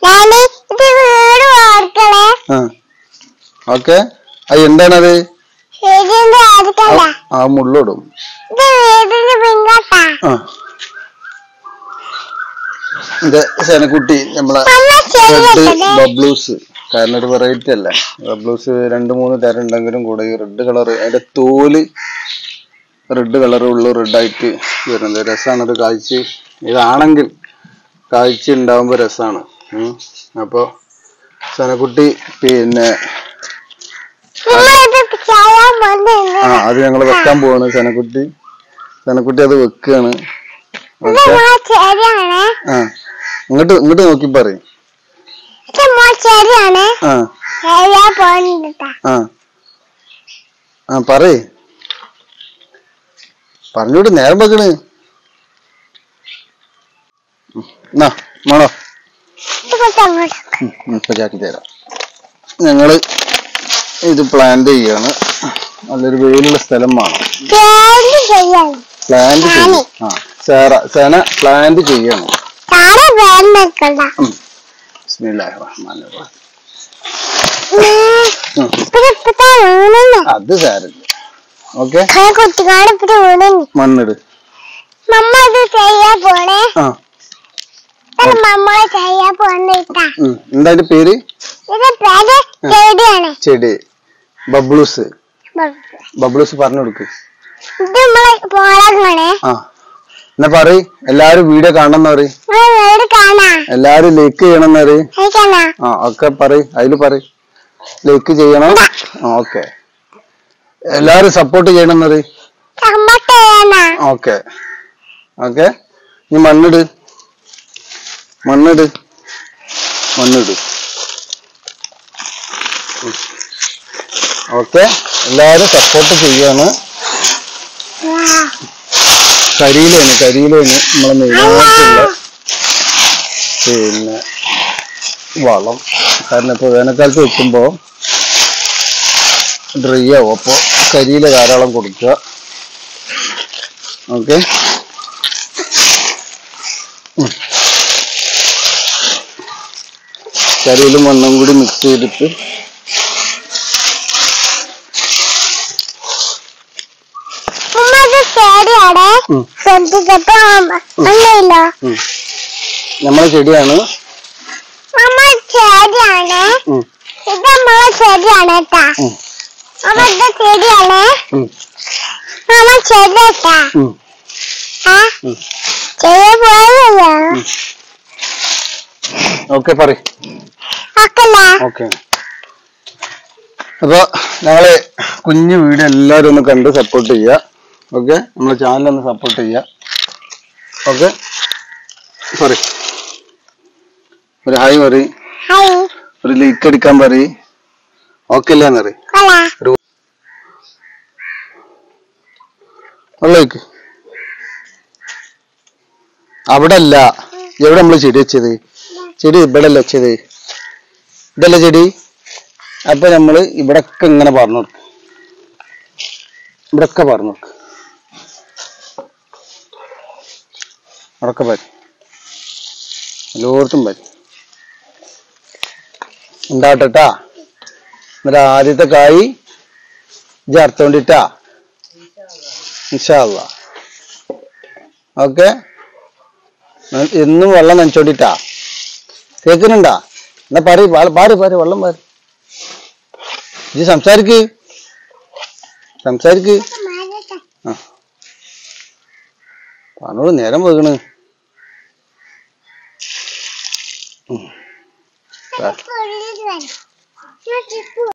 ഞാന് ഇത് വീട് ഓർക്കളെ ആ ഓക്കെ അത് എന്താണത് വീടിന്റെ ഓർക്കല്ല ആ മുള്ളിടും ഇത് വീടിന്റെ പിങ്കട്ടാ ആ ഇത് സേനക്കുട്ടി നമ്മളെ അമ്മ റെഡ് ശരിയല്ലേ ബബ്ലൂസ് കാരണം ഒരു വെറൈറ്റി അല്ലേ ബബ്ലൂസ് രണ്ട് മൂന്ന് തരം ഉണ്ടെങ്കിലും കൂടെ ഈ റെഡ് കളർ അതിന്റെ തോല് റെഡ് കളർ ഉള്ളു റെഡ് ആയിട്ട് വരുന്നത് രസമാണ് ഇത് കാഴ്ച ഇതാണെങ്കിൽ കാഴ്ച ഉണ്ടാവുമ്പോ രസമാണ് അപ്പൊ സനക്കുട്ടി പിന്നെ നിങ്ങളിത് ചെയ്യാൻ വന്നു ആ അത് ഞങ്ങൾ വെക്കാൻ പോവാണ് സനക്കുട്ടി സനക്കുട്ടി അത് വെക്കുകയാണ് ഇത് ഓക്കെ മോ ശരിയാണ് ആ ഇങ്ങോട്ട് ഇങ്ങോട്ട് നോക്കി പറയും ഇത് മോ ശരിയാണ് ആ ശരിയാ പോണ്ടാ ആ ആ പറയ് പറഞ്ഞോട്ട് നേരം വെക്കണ് ഉം, എന്നാ മോളോ ഇത് കുറച്ച് അങ്ങോട്ട് ഉം, ഉം, ഇപ്പൊ ചാക്കി തരാം ഞങ്ങള് ഇത് പ്ലാൻ ചെയ്യാണ് നല്ലൊരു വെയിലുള്ള സ്ഥലം വേണം പേര് ശരിയാണ് പ്ലാന്റ് ചെയ്യും ആ സേറ സേന പ്ലാന്റ് ചെയ്യണം താഴെ പേര് നിൽക്കണ്ട ബിസ്മില്ലാഹിർ റഹ്മാനിർ റഹീം. ഉം. ഉം, ഇവിടെ ഇപ്പത്തെ വീണെന്ന് അത് സാരില്ല ഓക്കെ കുട്ടിക്കാട് ഇപ്പത്തെ വീണെന്ന് മണ്ണിട് മമ്മ ഇത് ചെയ്യാൻ പോണേ ആ അത് മമ്മ ചെയ്യാൻ പോണിട്ടാ ഉം. എന്താ അതിന്റെ പേര് ഇത് പേര് ശരിയാണ് ചെടി ബബ്ലൂസ് ബബ്ലൂസ് പറഞ്ഞു കൊടുക്ക് ഇത് നമ്മളെ പോളാണ് ആ എന്നാ പറയ് എല്ലാരും വീഡിയോ കാണണം പറയ് നമ്മളെ വീട് കാണാ എല്ലാരും ലൈക്ക് ചെയ്യണം പറയ് കഴിക്കണ ആ ഒക്കെ പറയ് അതില് പറയ് ലൈക്ക് ചെയ്യണം ആ ഓക്കെ എല്ലാരും സപ്പോർട്ട് ചെയ്യണം പറയ് സമ്മട്ട് ചെയ്യാനാ ഓക്കെ ഓക്കെ നീ മണ്ണിട് മണ്ണിട് മണ്ണിട് ഓക്കെ എല്ലാരും സപ്പോർട്ട് ചെയ്യാണ് കരിയിലാണ് കരിയിലാണ് നമ്മളെ മെയിനായിട്ടുള്ള പിന്നെ വളം കാരണം ഇപ്പൊ വേനൽക്കാലത്ത് വെക്കുമ്പോ ഡ്രൈ ആവും അപ്പൊ കരിയില ധാരാളം കൊടുക്കുക ഓക്കെ കരിയിലും മണ്ണും കൂടി മിക്സ് ചെയ്തിട്ട് ഉമ്മ ഇത് ശരിയാണ് ഉം. ശ്രദ്ധിക്കട്ടെ ഒന്നുമില്ല ഉം. നമ്മളെ ചെടിയാണ് മമ്മ ശരിയാണ് ഉം. ഇത് നമ്മളെ ശരിയാണ് കേട്ടാ ഉം. അപ്പൊ ഇത് ശരിയാണ് ഉം. മമ്മ ശരിയാട്ടാ ഉം. ആ ഉം. ചെയ്യാൻ പോയതല്ലോ ഓക്കെ പറ ഒക്കല്ല ഓക്കെ അപ്പൊ ഞങ്ങളെ കുഞ്ഞു വീഡിയോ എല്ലാവരും ഒന്ന് കണ്ട് സപ്പോർട്ട് ചെയ്യുക ഓക്കെ നമ്മളെ ചാനൽ ഒന്ന് സപ്പോർട്ട് ചെയ്യുക ഓക്കെ സോറി ഒരു ഹായ് പറയും ഹായ് ഒരു ലൈക്ക് അടിക്കാൻ പറയും ഓക്കെ അല്ലേ എന്നറി കൊള്ളാ ലൈക്ക് അവിടെ അല്ല എവിടെ നമ്മൾ ചെടി വെച്ചത് ചെടി ഇവിടെ അല്ല വെച്ചത് ഇതല്ല ചെടി അപ്പൊ നമ്മള് ഇവിടൊക്കെ ഇങ്ങനെ പറഞ്ഞു കൊടുക്കും ഇവിടൊക്കെ പറഞ്ഞു കൊടുക്കും അവിടൊക്കെ പറ്റും എല്ലായിടത്തും പറ്റും ഉണ്ടാവട്ടെട്ടാ എന്നിട്ട് ആദ്യത്തെ കായ് ഇജ്ജ് അർത്ഥോണ്ടിട്ടാ ഇൻഷാല്ല ഓക്കെ എന്നും വെള്ളം നനച്ചോണ്ടിട്ടാ കേൾക്കുന്നുണ്ടാ എന്നാ പറ പാര് പാര് വെള്ളം പാര് ഇജ്ജ് സംസാരിക്ക് സംസാരിക്ക് ആ പറഞ്ഞോളൂ നേരം വെക്കണ് ഉം. വരും